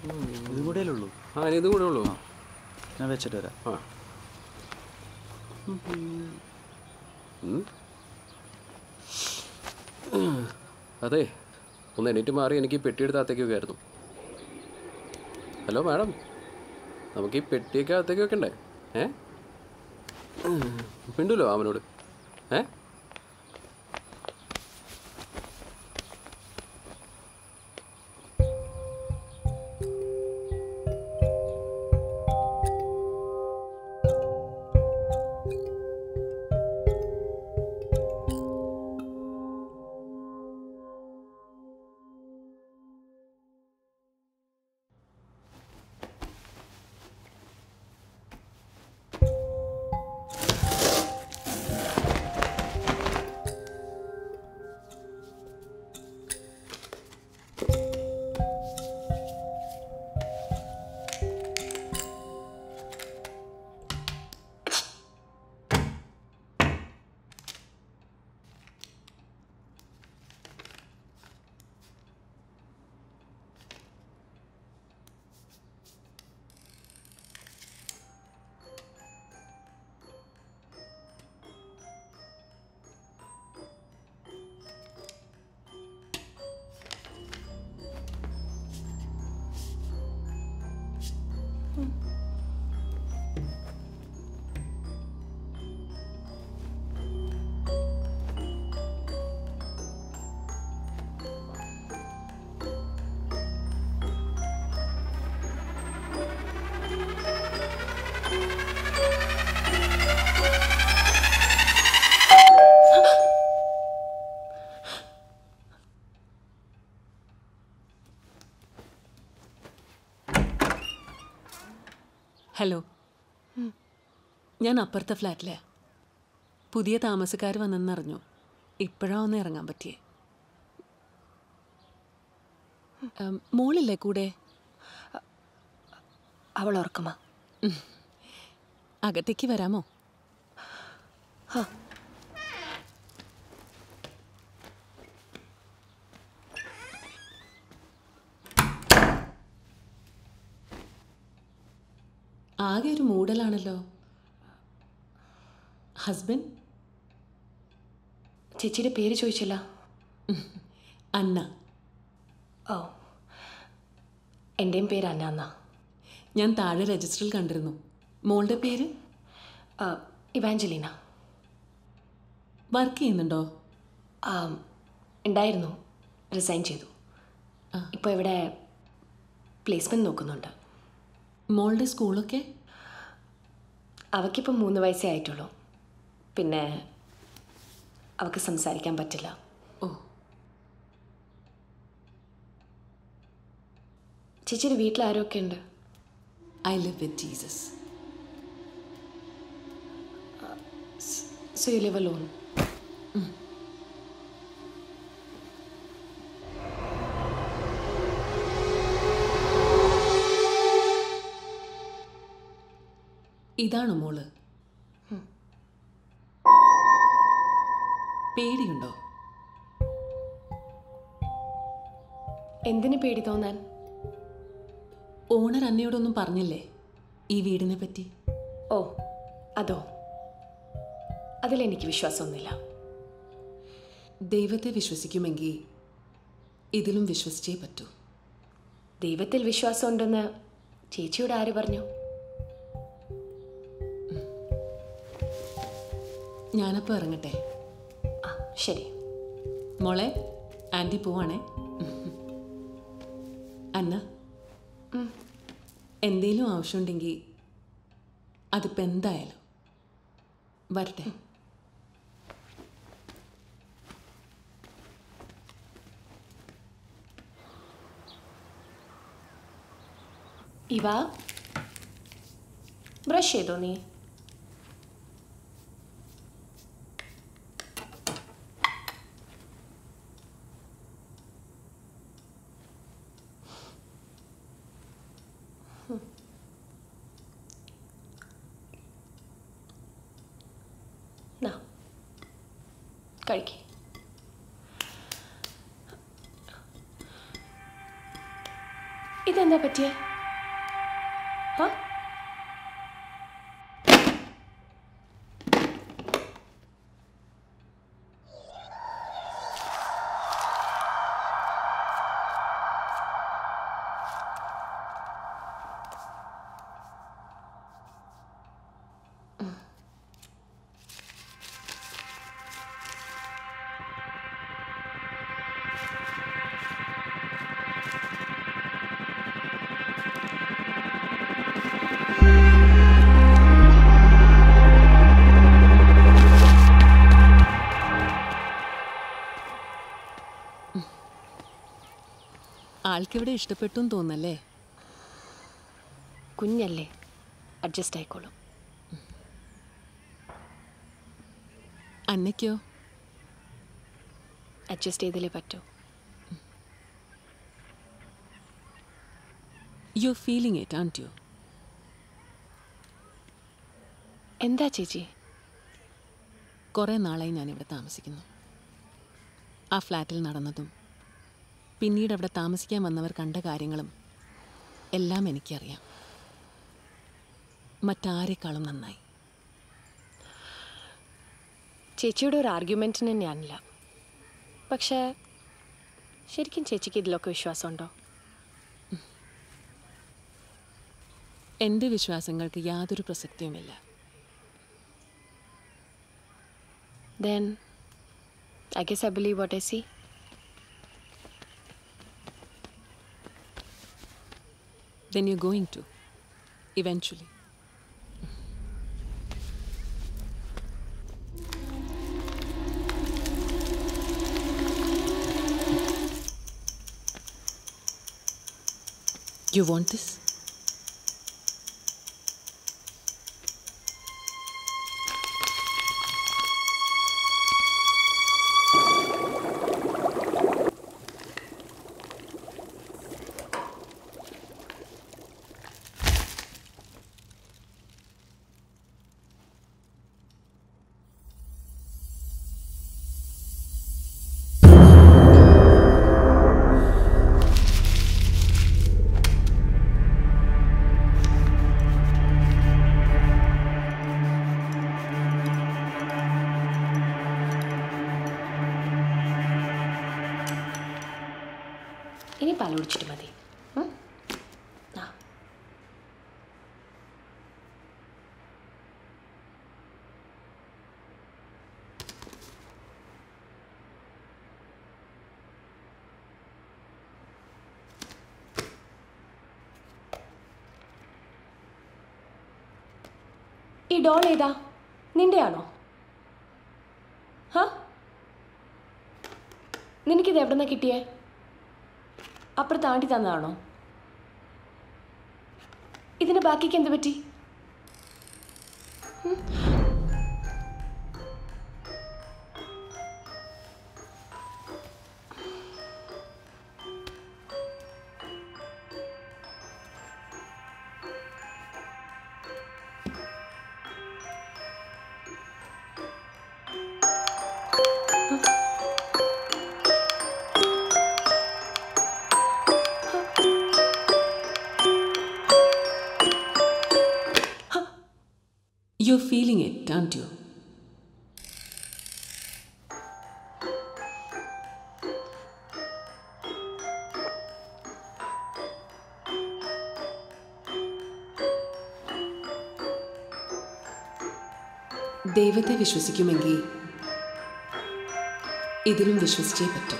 ഇതും കൂടെ ഉള്ളൂ ആ ഇനി ഇതും കൂടെ ഉള്ളൂ ഞാൻ വെച്ചിട്ട് വരാം ആ ഉം. അതെ ഒന്ന് എണീറ്റ് മാറി എനിക്ക് ഈ പെട്ടിയെടുത്ത് അകത്തേക്ക് വെക്കായിരുന്നു ഹലോ മാഡം നമുക്ക് ഈ പെട്ടിയൊക്കെ അകത്തേക്ക് വെക്കണ്ടേ ഏ മിണ്ടല്ലോ അവനോട് ഏ ഹലോ ഞാൻ അപ്പുറത്തെ ഫ്ലാറ്റിലെ പുതിയ താമസക്കാർ വന്നെന്നറിഞ്ഞു ഇപ്പോഴാ ഒന്ന് ഇറങ്ങാൻ പറ്റിയേ ഉം, മോളില്ലേ കൂടെ അവൾ ഓർക്കുമാ അകത്തേക്ക് വരാമോ ആകെ ഒരു മൂടലാണല്ലോ ഹസ്ബൻഡ് ചേച്ചിയുടെ പേര് ചോദിച്ചില്ല അന്ന ഓ എൻ്റെയും പേര് അന്ന എന്നാ ഞാൻ താഴെ രജിസ്റ്ററിൽ കണ്ടിരുന്നു മോളുടെ പേര് ആ, ഇവാഞ്ചലീന വർക്ക് ചെയ്യുന്നുണ്ടോ ആ, ഉണ്ടായിരുന്നു റിസൈൻ ചെയ്തു ഇപ്പോൾ ഇവിടെ പ്ലേസ്മെൻറ്റ് നോക്കുന്നുണ്ട് മോളുടെ സ്കൂളൊക്കെ അവൾക്കിപ്പോൾ മൂന്ന് വയസ്സേ ആയിട്ടുള്ളൂ പിന്നെ അവൾക്ക് സംസാരിക്കാൻ പറ്റില്ല ഓ ചേച്ചിയുടെ വീട്ടിൽ ആരൊക്കെ ഉണ്ട് I live with Jesus so you live alone ഇതാണോ മോള് പേടിയുണ്ടോ എന്തിന് പേടി തോന്നാൻ ഓണർ അന്നയോടൊന്നും പറഞ്ഞില്ലേ ഈ വീടിനെ പറ്റി ഓ അതോ അതിലെനിക്ക് വിശ്വാസമൊന്നുമില്ല ദൈവത്തെ വിശ്വസിക്കുമെങ്കിൽ ഇതിലും വിശ്വസിച്ചേ പറ്റൂ ദൈവത്തിൽ വിശ്വാസമുണ്ടെന്ന് ചേച്ചിയോട് ആര് പറഞ്ഞു ഞാനപ്പോൾ ഇറങ്ങട്ടെ ആ ശരി മോളെ ആൻറ്റി പോവാണേ അന്ന എന്തേലും ആവശ്യമുണ്ടെങ്കിൽ അതിപ്പോൾ എന്തായാലും വരട്ടെ ഇവ ബ്രഷ് ചെയ്തോ നീ നാ കഴിക്കേ ഇതെന്താ പറ്റിയ ആൾക്കിവിടെ ഇഷ്ടപ്പെട്ടു എന്ന് തോന്നല്ലേ കുഞ്ഞല്ലേ അഡ്ജസ്റ്റ് ആയിക്കോളും അന്നയ്ക്കോ അഡ്ജസ്റ്റ് ചെയ്തല്ലേ പറ്റൂ you feeling it and you എന്താ ചേച്ചി കുറേ നാളായി ഞാനിവിടെ താമസിക്കുന്നു ആ ഫ്ലാറ്റിൽ നടന്നതും പിന്നീട് അവിടെ താമസിക്കാൻ വന്നവർ കണ്ട കാര്യങ്ങളും എല്ലാം എനിക്കറിയാം മറ്റാരെക്കാളും നന്നായി ചേച്ചിയുടെ ഒരു ആർഗ്യുമെൻറ്റിന് ഞാനില്ല പക്ഷേ ശരിക്കും ചേച്ചിക്ക് ഇതിലൊക്കെ വിശ്വാസമുണ്ടോ എൻ്റെ വിശ്വാസങ്ങൾക്ക് യാതൊരു പ്രസക്തിയുമില്ല then I guess I believe what I see then you're going to eventually. You want this? ഇനി പാൽ കുടിച്ചിട്ട് മതി ഉം? ആ. ഈ ഡോൾ ഏതാ നിന്റെയാണോ ഹാ നിനക്കിത് എവിടെ നിന്നാ കിട്ടിയേ അപ്പുറത്ത് ആണ്ടി തന്നതാണോ ഇതിന് ബാക്കിക്ക് എന്ത് പറ്റി ഉം? You're feeling it, aren't you? ദൈവത്തെ വിശ്വസിക്കുമെങ്കിൽ ഇതിലും വിശ്വസിച്ചേ പറ്റൂ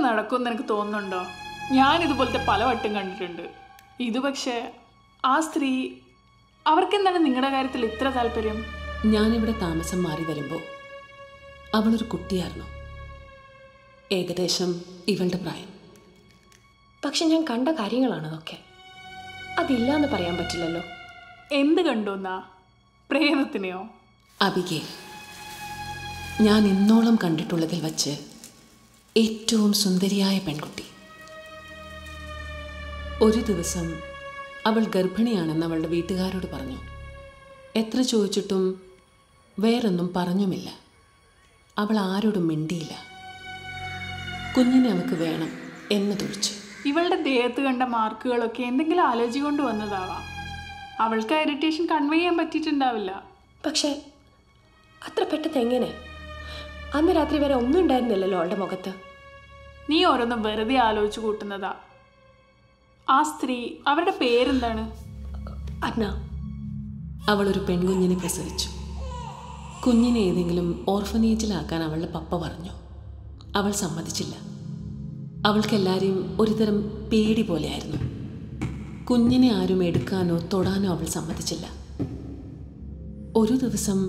നടക്കുമെന്ന് എനിക്ക് തോന്നുന്നുണ്ടോ ഞാൻ ഇതുപോലത്തെ പല വട്ടം കണ്ടിട്ടുണ്ട് ഇത് പക്ഷേ ആ സ്ത്രീ അവർക്കെന്താണ് നിങ്ങളുടെ കാര്യത്തിൽ ഇത്ര താല്പര്യം ഞാനിവിടെ താമസം മാറി വരുമ്പോൾ അവളൊരു കുട്ടിയായിരുന്നു ഏകദേശം ഇവളുടെ പ്രായം പക്ഷെ ഞാൻ കണ്ട കാര്യങ്ങളാണ് അതൊക്കെ അതില്ല എന്ന് പറയാൻ പറ്റില്ലല്ലോ എന്ത് കണ്ടു എന്നാ പ്രേതത്തിനെയോ അബിഗേൽ ഞാൻ ഇന്നോളം കണ്ടിട്ടുള്ളതിൽ വച്ച് ഏറ്റവും സുന്ദരിയായ പെൺകുട്ടി ഒരു ദിവസം അവൾ ഗർഭിണിയാണെന്ന് അവളുടെ വീട്ടുകാരോട് പറഞ്ഞു എത്ര ചോദിച്ചിട്ടും വേറൊന്നും പറഞ്ഞുമില്ല അവൾ ആരോടും മിണ്ടിയില്ല കുഞ്ഞിനെ അവൾക്ക് വേണം എന്നതൊഴിച്ച് ഇവളുടെ ദേഹത്ത് കണ്ട മാർക്കുകളൊക്കെ എന്തെങ്കിലും ആലോചിച്ച് കൊണ്ട് വന്നതാവാം അവൾക്ക് ഇറിറ്റേഷൻ കൺവേ ചെയ്യാൻ പറ്റിയിട്ടുണ്ടാവില്ല പക്ഷെ അത്ര പെട്ടെന്ന് എങ്ങനെ അന്ന് രാത്രി വരെ ഒന്നും ഉണ്ടായിരുന്നില്ലല്ലോ അവളുടെ മുഖത്ത് നീ ഓരോന്നും വെറുതെ ആലോചിച്ച് കൂട്ടുന്നതാ ആ സ്ത്രീ അവരുടെ പേരെന്താണ് അന്ന അവളൊരു പെൺകുഞ്ഞിനെ പ്രസവിച്ചു കുഞ്ഞിനെ ഏതെങ്കിലും ഓർഫനേജിലാക്കാൻ അവളുടെ പപ്പ പറഞ്ഞു അവൾ സമ്മതിച്ചില്ല അവൾക്കെല്ലാവരെയും ഒരുതരം പേടി പോലെയായിരുന്നു കുഞ്ഞിനെ ആരും എടുക്കാനോ തൊടാനോ അവൾ സമ്മതിച്ചില്ല ഒരു ദിവസം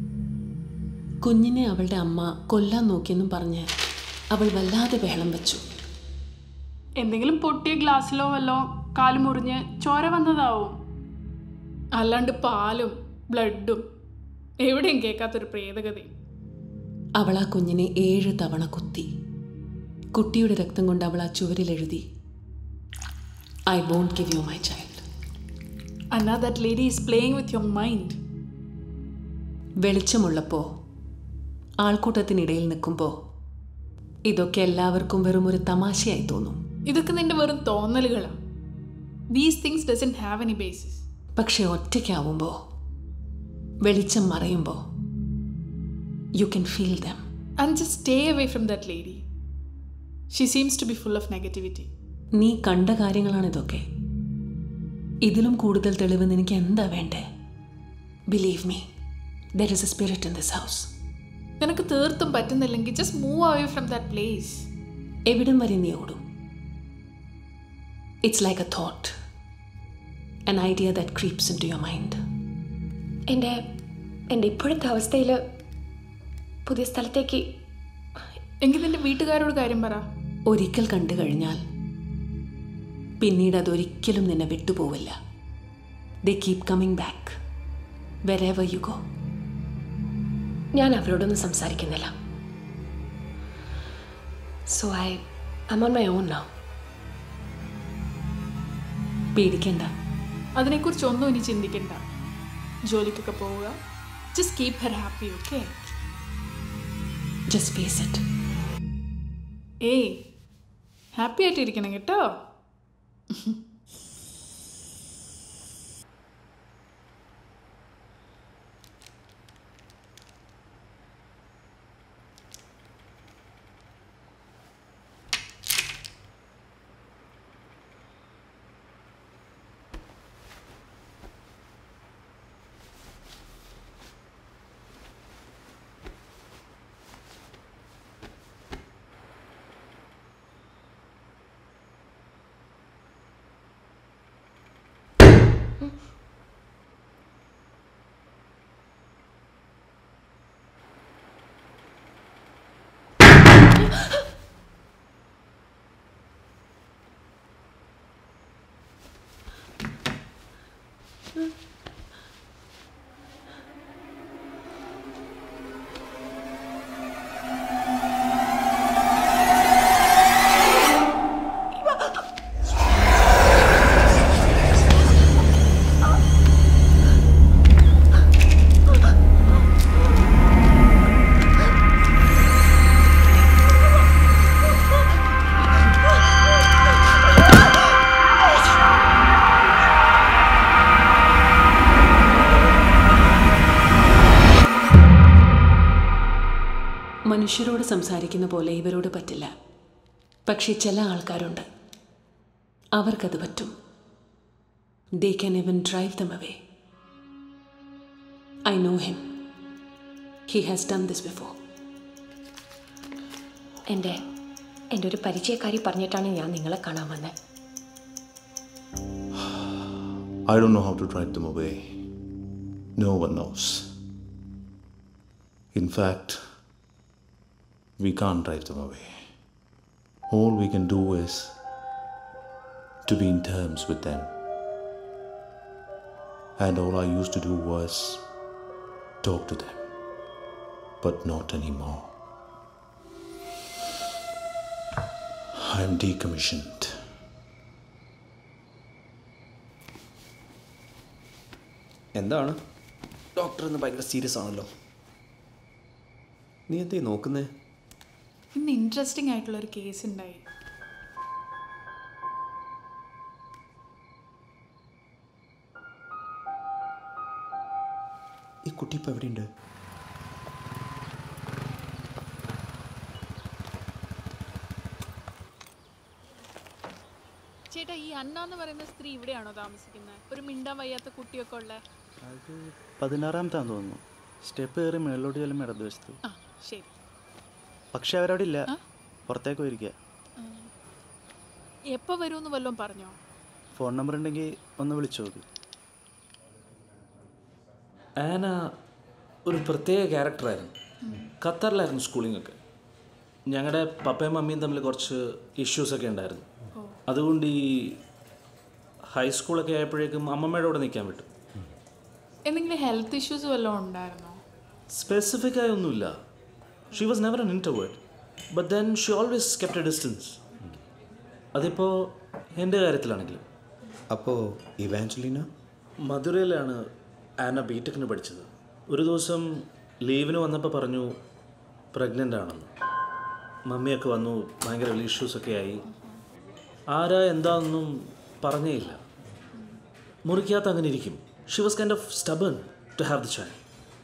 കുഞ്ഞിനെ അവളുടെ അമ്മ കൊല്ലാൻ നോക്കിയെന്നും പറഞ്ഞ് അവൾ വല്ലാതെ ബഹളം വെച്ചു എന്തെങ്കിലും പൊട്ടിയ ഗ്ലാസ്സിലോ വല്ലോ കാല് മുറിഞ്ഞ് ചോര വന്നതാവും അല്ലാണ്ട് പാലും ബ്ലഡും എവിടെയും കേൾക്കാത്തൊരു പ്രേതഗതി അവൾ ആ കുഞ്ഞിനെ ഏഴ് തവണ കുത്തി കുട്ടിയുടെ രക്തം കൊണ്ട് അവൾ ആ ചുവരിൽ എഴുതി I won't give you my child Anna that lady is playing with your mind വെളിച്ചമുള്ളപ്പോൾ ആൾക്കൂട്ടത്തിനിടയിൽ നിൽക്കുമ്പോൾ ഇതൊക്കെ എല്ലാവർക്കും വെറും ഒരു തമാശയായി തോന്നും ഇതൊക്കെ നിന്റെ വെറും തോന്നലുകളാ these things doesn't have any basis പക്ഷെ ഒറ്റയ്ക്കാവുമ്പോൾ വെളിച്ചം മറയുമ്പോൾ you can feel them and just stay away from that lady she seems to be full of negativity നീ കണ്ട കാര്യങ്ങളാണ് ഇതൊക്കെ ഇതിലും കൂടുതൽ തെളിവ് നിനക്ക് എന്താ വേണ്ടേ believe me there is a spirit in this house നിനക്ക് തീർത്തും പറ്റുന്നില്ലെങ്കിൽ just move away from that place എവിടം വരെ നീ ഓടും it's like a thought an idea that creeps into your mind എൻ്റെ എൻ്റെ ഇപ്പോഴത്തെ അവസ്ഥയിൽ പുതിയ സ്ഥലത്തേക്ക് എങ്കിൽ നിന്റെ വീട്ടുകാരോട് കാര്യം പറ ഒരിക്കൽ കണ്ടു കഴിഞ്ഞാൽ പിന്നീട് അതൊരിക്കലും നിന്നെ വിട്ടുപോവില്ല they keep coming back wherever you go ഞാൻ അവരോടൊന്നും സംസാരിക്കുന്നില്ല so I I on my own now പേടിക്കണ്ട അതിനെക്കുറിച്ച് ഒന്നും ഇനി ചിന്തിക്കണ്ട ജോലിക്കൊക്കെ പോവുക just keep her happy okay just face it ഏയ് ഹാപ്പി ആയിട്ടിരിക്കണം കേട്ടോ മനുഷ്യരോട് സംസാരിക്കുന്ന പോലെ ഇവരോട് പറ്റില്ല പക്ഷേ ചില ആൾക്കാരുണ്ട് അവർക്കത് പറ്റും they can even drive them away I know him he has done this before എൻ്റെ എൻ്റെ ഒരു പരിചയക്കാരി പറഞ്ഞിട്ടാണ് ഞാൻ നിങ്ങളെ കാണാൻ വന്നത് I don't know how to drive them away. No one knows. In fact, we can't drive them away. All we can do is to be in terms with them. And all I used to do was talk to them, but not anymore. I'm decommissioned. എന്താണ് doctor ഇന്ന് ഭയങ്കര serious ആണല്ലോ നീ എന്തേ നോക്കുന്നേ ഇന്ന് interesting ആയിട്ടുള്ള ഒരു കേസ് ഉണ്ടായി ഈ കുട്ടി ഇപ്പം എവിടെയുണ്ട് ചേട്ടാ ഈ അന്ന എന്ന് പറയുന്ന സ്ത്രീ ഇവിടെയാണോ താമസിക്കുന്നത് ഒരു മിണ്ടാൻ വയ്യാത്ത കുട്ടിയൊക്കെ ഉള്ള അത് പതിനാറാമത്താന്ന് തോന്നുന്നു സ്റ്റെപ്പ് കയറി മേളിലോട്ട് ചെല്ലുമ്പോൾ ഇടതുവശത്ത് ആ ശരി പക്ഷെ അവരവിടെ ഇല്ല പുറത്തേക്ക് പോയിരിക്കുക എപ്പോൾ വരുമെന്ന് വല്ലതും പറഞ്ഞോ ഫോൺ നമ്പർ ഉണ്ടെങ്കിൽ ഒന്ന് വിളിച്ചു നോക്ക് ആന ഒരു പ്രത്യേക ക്യാരക്ടറായിരുന്നു ഖത്തറിലായിരുന്നു സ്കൂളിംഗ് ഒക്കെ ഞങ്ങളുടെ പപ്പയും മമ്മിയും തമ്മിൽ കുറച്ച് ഇഷ്യൂസൊക്കെ ഉണ്ടായിരുന്നു അതുകൊണ്ട് ഈ ഹൈസ്കൂളൊക്കെ ആയപ്പോഴേക്കും അമ്മമ്മയുടെ കൂടെ നിൽക്കാൻ വിട്ടു എന്തെങ്കിലും ഹെൽത്ത് ഇഷ്യൂസ് വല്ലതും ഉണ്ടായിരുന്നോ സ്പെസിഫിക് ആയി ഒന്നുമില്ല she was never an introvert but then she always kept a distance അതിപ്പോൾ എൻ്റെ കാര്യത്തിലാണെങ്കിലും അപ്പോൾ ഇവാഞ്ചലിന മധുരയിലാണ് ആന ബിടെക്കിന് പഠിച്ചത് ഒരു ദിവസം ലീവിന് വന്നപ്പോൾ പറഞ്ഞു പ്രഗ്നൻ്റ് ആണെന്ന് മമ്മിയൊക്കെ വന്നു ഭയങ്കര വലിയ ഇഷ്യൂസൊക്കെ ആയി ആരാ എന്താണെന്നും പറഞ്ഞേ ഇല്ല മുറിക്കകത്ത് അങ്ങനെ ഇരിക്കും she was kind of stubborn to have the child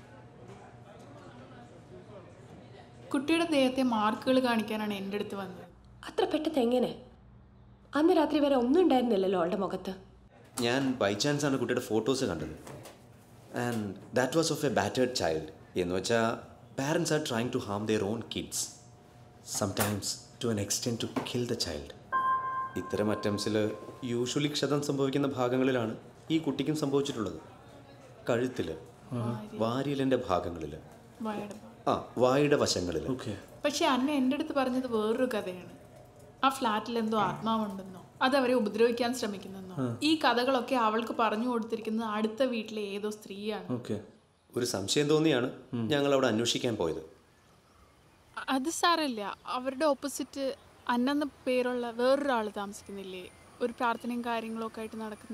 കുട്ടിയുടെ ദേഹത്തെ മാർക്കുകൾ കാണിക്കാനാണ് എൻ്റെ അടുത്ത് വന്നത് അത്ര പെട്ടെന്ന് എങ്ങനെ അന്ന് രാത്രി വരെ ഒന്നും ഉണ്ടായിരുന്നില്ലല്ലോ അവളുടെ മുഖത്ത് ഞാൻ ബൈ ചാൻസ് ആണ് കുട്ടിയുടെ ഫോട്ടോസ് കണ്ടത് and that was of a battered child എന്ന് വെച്ചാൽ parents are trying to harm their own kids sometimes to an extent to kill the child ഇത്തരം അറ്റംപ്സിൽ യൂഷ്വലി ക്ഷതം സംഭവിക്കുന്ന ഭാഗങ്ങളിലാണ് ഈ കുട്ടിക്കും സംഭവിച്ചിട്ടുള്ളത് കഴുത്തിൽ വാരിയലിൻ്റെ ഭാഗങ്ങളിൽ വയയുടെ ആ വായുടെ വശങ്ങളിൽ ഓക്കെ പക്ഷെ അന്ന എൻ്റെ അടുത്ത് പറഞ്ഞത് വേറൊരു കഥയാണ് ആ ഫ്ലാറ്റിൽ എന്തോ ആത്മാവുണ്ടെന്നോ അത് അവരെ ഉപദ്രവിക്കാൻ ശ്രമിക്കുന്നെന്നോ ഈ കഥകളൊക്കെ അവൾക്ക് പറഞ്ഞു കൊടുത്തിരിക്കുന്നത് അടുത്ത വീട്ടിലെ ഏതോ സ്ത്രീയാണ് ഓക്കെ ഒരു സംശയം തോന്നിയാണ് ഞങ്ങൾ അവിടെ അന്വേഷിക്കാൻ പോയത് അത് സാരമില്ല അവരുടെ ഓപ്പോസിറ്റ് അന്നെന്ന പേരുള്ള വേറൊരാൾ താമസിക്കുന്നില്ലേ ഒരു പ്രാർത്ഥനയും കാര്യങ്ങളും ഒക്കെ ആയിട്ട് നടക്കുന്ന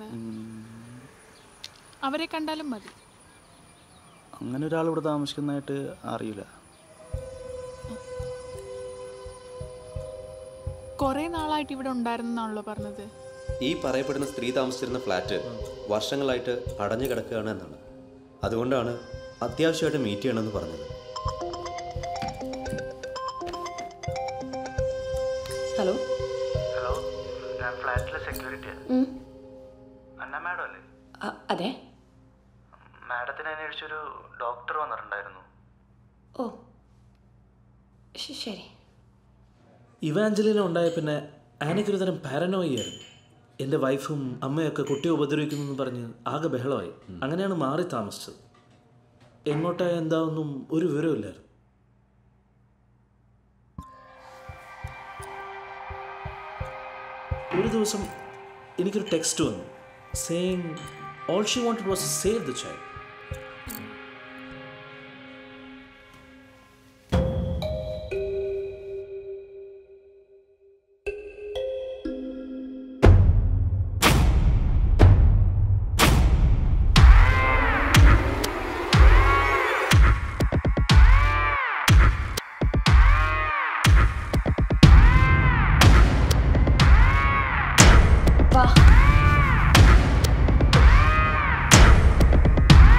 അവരെ കണ്ടാലും മതി അങ്ങനെ ഒരാൾ ഇവിടെ താമസിക്കുന്നതായിട്ട് അറിയില്ല കുറേ നാളായിട്ട് ഇവിടെ ഉണ്ടായിരുന്നെന്നാണല്ലോ പറഞ്ഞത് ഈ പറയപ്പെടുന്ന സ്ത്രീ താമസിച്ചിരുന്ന ഫ്ലാറ്റ് വർഷങ്ങളായിട്ട് അടഞ്ഞു കിടക്കുകയാണ് എന്നാണ് അതുകൊണ്ടാണ് അത്യാവശ്യമായിട്ട് മീറ്റ് ചെയ്യണമെന്ന് പറഞ്ഞത് ഹലോ ഹലോ ഞാൻ ഫ്ലാറ്റിലെ സെക്യൂരിറ്റിയാണ് ഉം. അന്ന മാഡം അല്ലേ ആ, അതെ മാഡത്തിനെ അന്വേഷിച്ചൊരു ഡോക്ടർ വന്നിട്ടുണ്ടായിരുന്നു ഓ ശ- ശരി ഇവാഞ്ചലിന ഉണ്ടായ പിന്നെ ആനയ്ക്കൊരു തരം പാരനോയായിരുന്നു എൻ്റെ വൈഫും അമ്മയൊക്കെ കുട്ടിയെ ഉപദ്രവിക്കുന്നു എന്ന് പറഞ്ഞ് ആകെ ബഹളമായി അങ്ങനെയാണ് മാറി താമസിച്ചത് എങ്ങോട്ടാ എന്താണെന്നും ഒരു വിവരമില്ലായിരുന്നു ഒരു ദിവസം എനിക്കൊരു ടെക്സ്റ്റ് വന്നു saying all she wanted was save the child വാ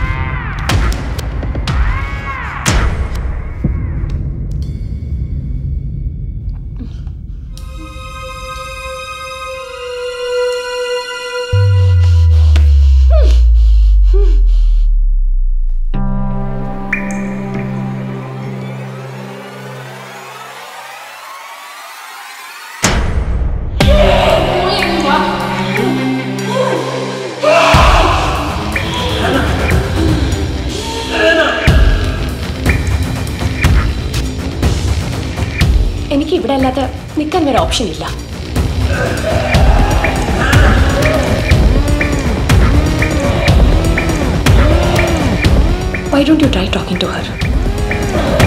ഇവിടെ അല്ലാതെ നിൽക്കാൻ വേറെ ഓപ്ഷൻ ഇല്ല Why don't you try talking to her?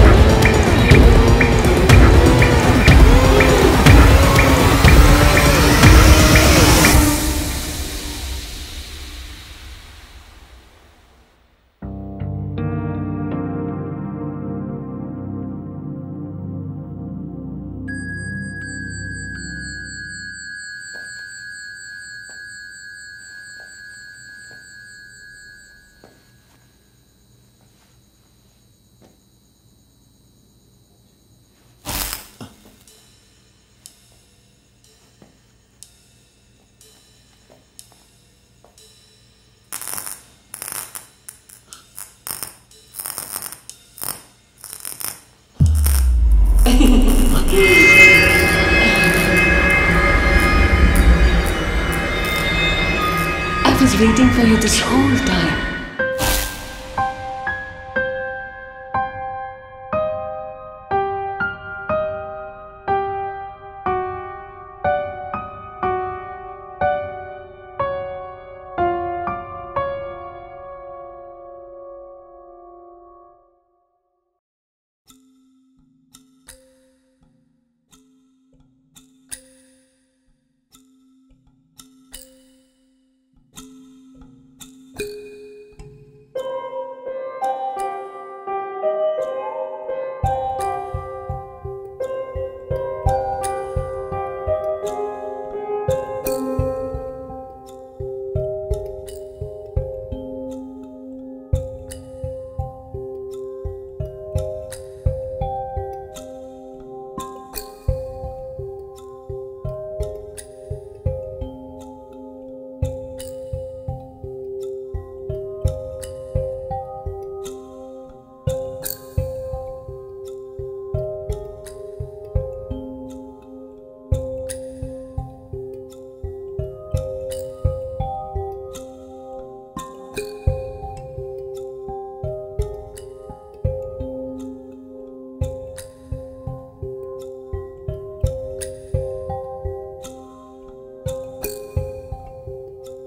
I was waiting for you this whole time.